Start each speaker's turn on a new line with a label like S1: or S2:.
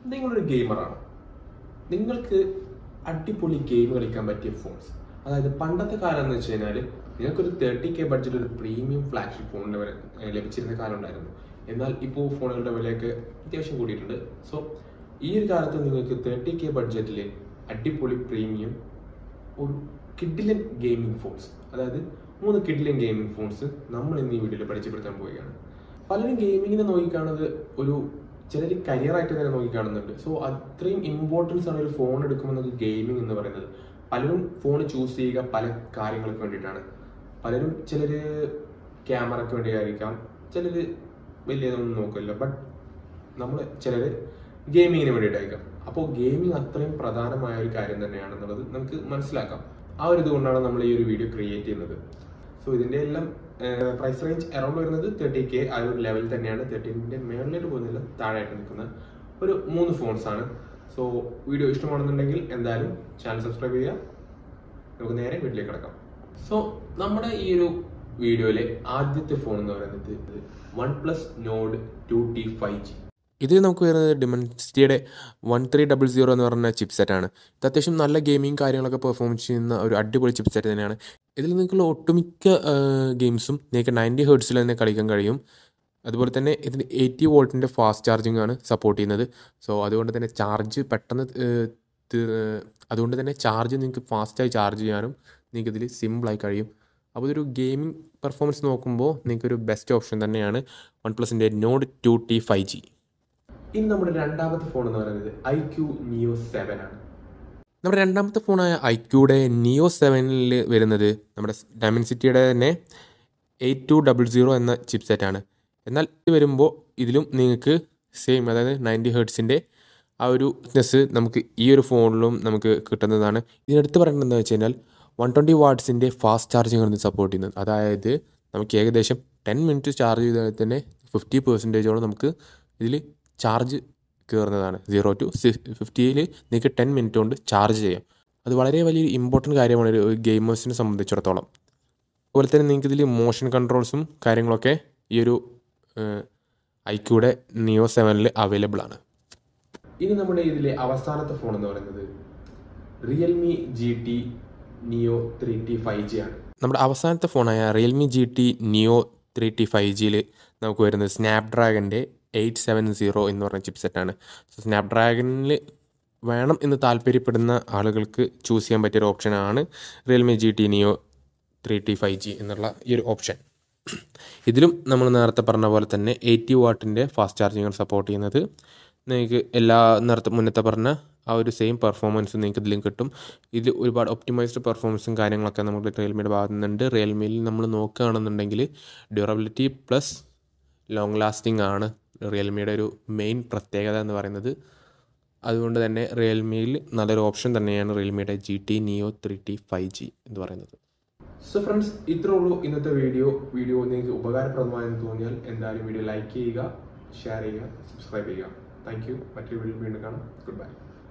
S1: നിങ്ങളൊരു ഗെയിമറാണ് നിങ്ങൾക്ക് അടിപൊളി ഗെയിം കളിക്കാൻ പറ്റിയ ഫോൺസ് അതായത് പണ്ടത്തെ കാലം എന്ന് വെച്ച് കഴിഞ്ഞാൽ നിങ്ങൾക്കൊരു തേർട്ടി കെ ബഡ്ജറ്റ് ഒരു പ്രീമിയം ഫ്ലാഗ്ഷിപ്പ് ഫോണിന് വരെ ഏഹ്, ലഭിച്ചിരുന്ന കാലം ഉണ്ടായിരുന്നു എന്നാൽ ഇപ്പോൾ ഫോണുകളുടെ വിലയൊക്കെ അത്യാവശ്യം കൂടിയിട്ടുണ്ട് സോ ഈ ഒരു കാലത്ത് നിങ്ങൾക്ക് തേർട്ടി കെ ബഡ്ജറ്റിൽ അടിപൊളി പ്രീമിയം ഒരു കിഡിലൻ ഗെയിമിംഗ് ഫോൺസ് അതായത് മൂന്ന് കിഡിലൻ ഗെയിമിംഗ് ഫോൺസ് നമ്മൾ ഇന്ന് ഈ വീഡിയോയിൽ പരിചയപ്പെടുത്താൻ പോവുകയാണ് പലരും ഗെയിമിങ്ങിനെ നോക്കിക്കാണുന്നത് ഒരു ചിലർ കരിയറായിട്ട് തന്നെ നോക്കിക്കാണുന്നുണ്ട് സോ അത്രയും ഇമ്പോർട്ടൻസ് ആണ് ഒരു ഫോൺ എടുക്കുമെന്നത് ഗെയിമിംഗ് എന്ന് പറയുന്നത് പലരും ഫോൺ ചൂസ് ചെയ്യുക പല കാര്യങ്ങൾക്ക് വേണ്ടിയിട്ടാണ് പലരും ചിലര് ക്യാമറയ്ക്ക് വേണ്ടിയായിരിക്കാം ചിലര് വലിയതൊന്നും നോക്കില്ല ബട്ട് നമ്മൾ ചിലര് ഗെയിമിങ്ങിന് വേണ്ടിയിട്ടായിരിക്കാം അപ്പോൾ ഗെയിമിംഗ് അത്രയും പ്രധാനമായ ഒരു കാര്യം തന്നെയാണെന്നുള്ളത് നമുക്ക് മനസ്സിലാക്കാം ആ ഒരു ഇതുകൊണ്ടാണ് നമ്മൾ ഈ ഒരു വീഡിയോ ക്രിയേറ്റ് ചെയ്യുന്നത് സോ ഇതിന്റെ എല്ലാം പ്രൈസ് റേഞ്ച് അറൗണ്ട് വരുന്നത് തേർട്ടി കെ ആ ഒരു ലെവൽ തന്നെയാണ് തേർട്ടീൻ്റെ മേളിലേക്ക് പോകുന്നില്ല താഴെയായിട്ട് നിൽക്കുന്ന ഒരു മൂന്ന് ഫോൺസ് ആണ് സോ വീഡിയോ ഇഷ്ടമാണെന്നുണ്ടെങ്കിൽ എന്തായാലും ചാനൽ സബ്സ്ക്രൈബ് ചെയ്യുക നമുക്ക് നേരെ വീട്ടിലേക്ക് കിടക്കാം സോ നമ്മുടെ ഈ ഒരു വീഡിയോയിലെ ആദ്യത്തെ ഫോൺ എന്ന് പറയുന്നത് OnePlus Nord two T five G
S2: ഇതിൽ നമുക്ക് വരുന്നത് ഡിമൻസിറ്റിയുടെ വൺ ത്രീ ഡബിൾ സീറോ എന്ന് പറഞ്ഞ ചിപ്പ് സെറ്റാണ് ഇത് അത്യാവശ്യം നല്ല ഗെയിമിങ് കാര്യങ്ങളൊക്കെ പെർഫോം ചെയ്യുന്ന ഒരു അടിപൊളി ചിപ്പ് സെറ്റ് തന്നെയാണ് ഇതിൽ നിങ്ങൾക്കുള്ള ഒട്ടുമിക്ക ഗെയിംസും നിങ്ങൾക്ക് നയൻറ്റി ഹേർട്സിൽ തന്നെ കളിക്കാൻ കഴിയും അതുപോലെ തന്നെ ഇതിന് എയ്റ്റി വോൾട്ടിൻ്റെ ഫാസ്റ്റ് ചാർജിങ് ആണ് സപ്പോർട്ട് ചെയ്യുന്നത് സോ അതുകൊണ്ട് തന്നെ ചാർജ് പെട്ടെന്ന് ഏഹ്, തീ- ഏഹ്, അതുകൊണ്ട് തന്നെ ചാർജ് നിങ്ങൾക്ക് ഫാസ്റ്റായി ചാർജ് ചെയ്യാനും നിങ്ങൾക്ക് ഇതിൽ സിമ്പിളായി കഴിയും അപ്പോൾ ഇതൊരു ഗെയിമിംഗ് പെർഫോമൻസ് നോക്കുമ്പോൾ നിങ്ങൾക്കൊരു ബെസ്റ്റ് ഓപ്ഷൻ തന്നെയാണ് വൺ പ്ലസിൻ്റെ Nord two T five G
S1: ഇനി നമ്മുടെ രണ്ടാമത്തെ ഫോൺ എന്ന് പറയുന്നത് ഐ ക്യു നിയോ സെവൻ ആണ്
S2: നമ്മുടെ രണ്ടാമത്തെ ഫോണായ ഐക്യൂടെ നിയോ സെവനിൽ വരുന്നത് നമ്മുടെ ഡയമൻസിറ്റിയുടെ തന്നെ എയ്റ്റ് ടു ഡബിൾ സീറോ എന്ന ചിപ്പ് സെറ്റാണ് എന്നാൽ ഇത് വരുമ്പോൾ ഇതിലും നിങ്ങൾക്ക് സെയിം അതായത് നയൻറ്റി ഹേർട്സിൻ്റെ ആ ഒരു ഫിറ്റ്നസ് നമുക്ക് ഈ ഒരു ഫോണിലും നമുക്ക് കിട്ടുന്നതാണ് ഇതിനടുത്ത് പറയേണ്ടത് എന്താ വെച്ച് കഴിഞ്ഞാൽ വൺ ട്വൻറ്റി വാട്ട്സിൻ്റെ ഫാസ്റ്റ് ചാർജിങ് ആണ് ഫിഫ്റ്റി ചെയ്യുന്നത് അതായത് നമുക്ക് ഏകദേശം ടെൻ മിനിറ്റ് ചാർജ് ചെയ്താൽ തന്നെ ഫിഫ്റ്റി പെർസെൻറ്റേജോളം നമുക്ക് ഇതിൽ ചാർജ് കയറുന്നതാണ് സീറോ ടു ഫിഫ്റ്റിയിൽ നിങ്ങൾക്ക് ടെൻ മിനിറ്റ് കൊണ്ട് ചാർജ് ചെയ്യാം അത് വളരെ വലിയൊരു ഇമ്പോർട്ടൻറ്റ് കാര്യമാണ് ഒരു ഗെയിമേഴ്സിനെ സംബന്ധിച്ചിടത്തോളം അതുപോലെ തന്നെ നിങ്ങൾക്ക് ഇതിൽ മോഷൻ കൺട്രോൾസും കാര്യങ്ങളൊക്കെ ഈ ഒരു ഐക്യൂടെ നിയോ സെവനിൽ അവൈലബിൾ ആണ്
S1: ഇനി നമ്മുടെ ഇതിലെ അവസാനത്തെ ഫോൺ എന്ന് പറയുന്നത് Realme G T Neo three T five G ആണ്
S2: നമ്മുടെ അവസാനത്തെ ഫോണായ Realme G T Neo three T five ജിയിൽ നമുക്ക് വരുന്നത് സ്നാപ്ഡ്രാഗൻ്റെ എയ്റ്റ് സെവൻ സീറോ എന്ന് പറഞ്ഞ ചിപ്പ് സെറ്റാണ് സോ സ്നാപ്ഡ്രാഗണിൽ വേണം എന്ന് താല്പര്യപ്പെടുന്ന ആളുകൾക്ക് ചൂസ് ചെയ്യാൻ പറ്റിയൊരു ഓപ്ഷനാണ് Realme G T Neo three T five G എന്നുള്ള ഈ ഒരു ഓപ്ഷൻ ഇതിലും നമ്മൾ നേരത്തെ പറഞ്ഞ പോലെ തന്നെ എയ്റ്റി വാട്ടിൻ്റെ ഫാസ്റ്റ് ചാർജിങ് സപ്പോർട്ട് ചെയ്യുന്നത് നിങ്ങൾക്ക് എല്ലാ നേരത്തെ മുന്നത്തെ പറഞ്ഞ ആ ഒരു സെയിം പെർഫോമൻസ് നിങ്ങൾക്ക് ഇതിലും കിട്ടും ഇതിൽ ഒരുപാട് ഒപ്റ്റിമൈസ്ഡ് പെർഫോമൻസും കാര്യങ്ങളൊക്കെ നമുക്ക് റിയൽമിയുടെ ഭാഗത്തു നിന്നുണ്ട് റിയൽമിയിൽ നമ്മൾ നോക്കുകയാണെന്നുണ്ടെങ്കിൽ ഡ്യൂറബിലിറ്റി പ്ലസ് ലോങ് ലാസ്റ്റിംഗ് ആണ് റിയൽമിയുടെ ഒരു മെയിൻ പ്രത്യേകത എന്ന് പറയുന്നത് അതുകൊണ്ട് തന്നെ റിയൽമിയിൽ നല്ലൊരു ഓപ്ഷൻ തന്നെയാണ് റിയൽമിയുടെ G T Neo three T five G എന്ന് പറയുന്നത്
S1: സോ ഫ്രണ്ട്സ് ഇത്രേ ഉള്ളൂ ഇന്നത്തെ വീഡിയോ വീഡിയോ നിങ്ങൾക്ക് ഉപകാരപ്രദമായെന്ന് തോന്നിയാൽ എന്തായാലും വീഡിയോ ലൈക്ക് ചെയ്യുക ഷെയർ ചെയ്യുക സബ്സ്ക്രൈബ് ചെയ്യുക താങ്ക് യു മറ്റൊരു വീഡിയോ വീണ്ടും കാണാം ഗുഡ് ബൈ